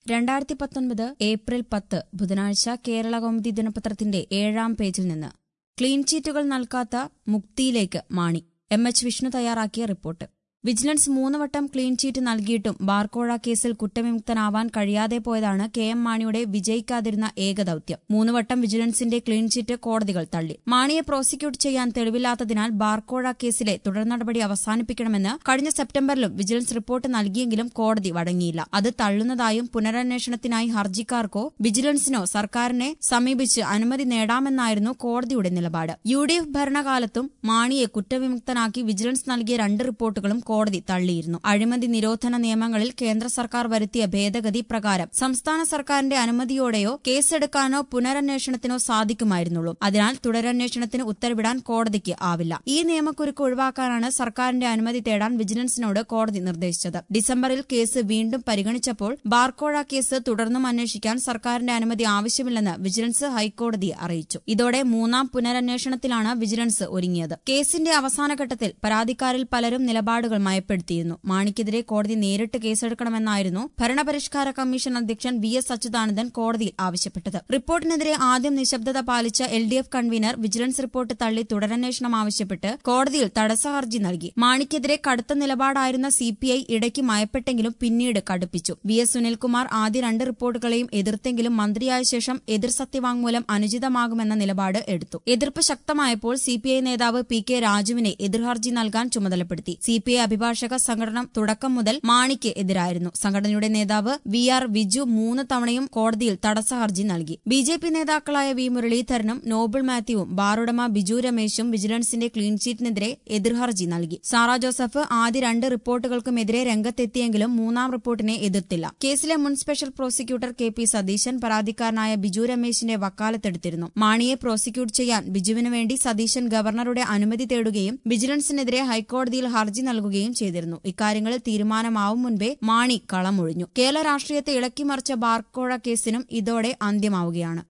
രണ്ടായിരത്തി പത്തൊൻപത് ഏപ്രിൽ പത്ത് ബുധനാഴ്ച കേരള കൗമുദി ദിനപത്രത്തിന്റെ ഏഴാം പേജിൽ നിന്ന് ക്ലീൻ ചീറ്റുകൾ നൽകാത്ത മുക്തിയിലേക്ക് മാണി എം എച്ച് വിഷ്ണു തയ്യാറാക്കിയ റിപ്പോർട്ട് വിജിലൻസ് മൂന്ന് വട്ടം ക്ലീൻ ചീറ്റ് നൽകിയിട്ടും ബാർക്കോഴ കേസിൽ കുറ്റവിമുക്തനാവാൻ കഴിയാതെ പോയതാണ് കെ എം മാണിയുടെ വിജയിക്കാതിരുന്ന ഏക ദൌത്യം മൂന്ന് വട്ടം വിജിലൻസിന്റെ ക്ലീൻ ചീറ്റ് കോടതികൾ തള്ളി മാണിയെ പ്രോസിക്യൂട്ട് ചെയ്യാൻ തെളിവില്ലാത്തതിനാൽ ബാർക്കോഴ കേസിലെ തുടർ നടപടി അവസാനിപ്പിക്കണമെന്ന് കഴിഞ്ഞ സെപ്റ്റംബറിലും വിജിലൻസ് റിപ്പോർട്ട് നൽകിയെങ്കിലും കോടതി വഴങ്ങിയില്ല അത് തള്ളുന്നതായും പുനരന്വേഷണത്തിനായി ഹർജിക്കാർക്കോ വിജിലൻസിനോ സർക്കാരിനെ സമീപിച്ച് അനുമതി നേടാമെന്നായിരുന്നു കോടതിയുടെ നിലപാട് യു ഡി എഫ് ഭരണകാലത്തും മാണിയെ കുറ്റവിമുക്തനാക്കി വിജിലൻസ് നൽകിയ രണ്ട് റിപ്പോർട്ടുകളും കോടതി തള്ളിയിരുന്നു അഴിമതി നിരോധന നിയമങ്ങളിൽ കേന്ദ്ര സർക്കാർ വരുത്തിയ ഭേദഗതി പ്രകാരം സംസ്ഥാന സർക്കാരിന്റെ അനുമതിയോടെയോ കേസെടുക്കാനോ പുനരന്വേഷണത്തിനോ സാധിക്കുമായിരുന്നുള്ളൂ അതിനാൽ തുടരന്വേഷണത്തിന് ഉത്തരവിടാൻ കോടതിക്ക് ആവില്ല ഈ നിയമക്കുരുക്ക് ഒഴിവാക്കാനാണ് സർക്കാരിന്റെ അനുമതി തേടാൻ വിജിലൻസിനോട് കോടതി നിർദ്ദേശിച്ചത് ഡിസംബറിൽ കേസ് വീണ്ടും പരിഗണിച്ചപ്പോൾ ബാർക്കോഴ കേസ് തുടർന്നും അന്വേഷിക്കാൻ സർക്കാരിന്റെ അനുമതി ആവശ്യമില്ലെന്ന് വിജിലൻസ് ഹൈക്കോടതിയെ അറിയിച്ചു ഇതോടെ മൂന്നാം പുനരന്വേഷണത്തിലാണ് വിജിലൻസ് ഒരുങ്ങിയത് കേസിന്റെ അവസാനഘട്ടത്തിൽ പരാതിക്കാരിൽ പലരും നിലപാടുകൾ മയപ്പെടുത്തിയിരുന്നു മാണിക്കെതിരെ കോടതി നേരിട്ട് കേസെടുക്കണമെന്നായിരുന്നു ഭരണപരിഷ്കാര കമ്മീഷൻ അധ്യക്ഷൻ വി എസ് അച്യുതാനന്ദൻ കോടതിയിൽ ആവശ്യപ്പെട്ടത് റിപ്പോർട്ടിനെതിരെ ആദ്യം നിശബ്ദത പാലിച്ച L D F convener vigilance report തള്ളി തുടരന്വേഷണം ആവശ്യപ്പെട്ട് കോടതിയിൽ തടസ്സ ഹർജി നൽകി മാണിക്കെതിരെ കടുത്ത നിലപാടായിരുന്ന സി പി ഐ ഇടയ്ക്ക് മയപ്പെട്ടെങ്കിലും പിന്നീട് കടുപ്പിച്ചു വി എസ് സുനിൽകുമാർ ആദ്യ രണ്ട് റിപ്പോർട്ടുകളെയും എതിർത്തെങ്കിലും മന്ത്രിയായ ശേഷം എതിർ സത്യവാങ്മൂലം അനുചിതമാകുമെന്ന നിലപാട് എടുത്തു എതിർപ്പ് ശക്തമായപ്പോൾ സി പി ഐ നേതാവ് പി കെ രാജുവിനെ എതിർഹർജി നൽകാൻ ചുമതലപ്പെടുത്തി സി പി ഐ അഭിഭാഷക സംഘടന തുടക്കം മുതൽ മാണിക്ക് എതിരായിരുന്നു സംഘടനയുടെ നേതാവ് വി ആർ വിജു മൂന്ന് തവണയും കോടതിയിൽ തടസ്സ ഹർജി നൽകി ബി ജെ പി നേതാക്കളായ വി മുരളീധരനും നോബിൾ മാത്യുവും ബാറുടമ ബിജു രമേശും വിജിലൻസിന്റെ ക്ലീൻ ചീറ്റിനെതിരെ എതിർഹർജി നൽകി സാറ ജോസഫ് ആദ്യ രണ്ട് റിപ്പോർട്ടുകൾക്കുമെതിരെ രംഗത്തെത്തിയെങ്കിലും മൂന്നാം റിപ്പോർട്ടിനെ എതിർത്തില്ല കേസിലെ മുൻ special prosecutor K P Satheesan പരാതിക്കാരനായ ബിജു രമേശിന്റെ വക്കാലത്തെടുത്തിരുന്നു മാണിയെ പ്രോസിക്യൂട്ട് ചെയ്യാൻ ബിജുവിന് വേണ്ടി സതീശൻ ഗവർണറുടെ അനുമതി തേടുകയും വിജിലൻസിനെതിരെ ഹൈക്കോടതിയിൽ ഹർജി നൽകുകയും ചെയ്തിരുന്നു ഇക്കാര്യങ്ങളിൽ തീരുമാനമാവും മുൻപേ മാണി കളമൊഴിഞ്ഞു കേരള രാഷ്ട്രീയത്തെ ഇളക്കിമറിച്ച ബാർക്കോഴ കേസിനും ഇതോടെ അന്ത്യമാവുകയാണ്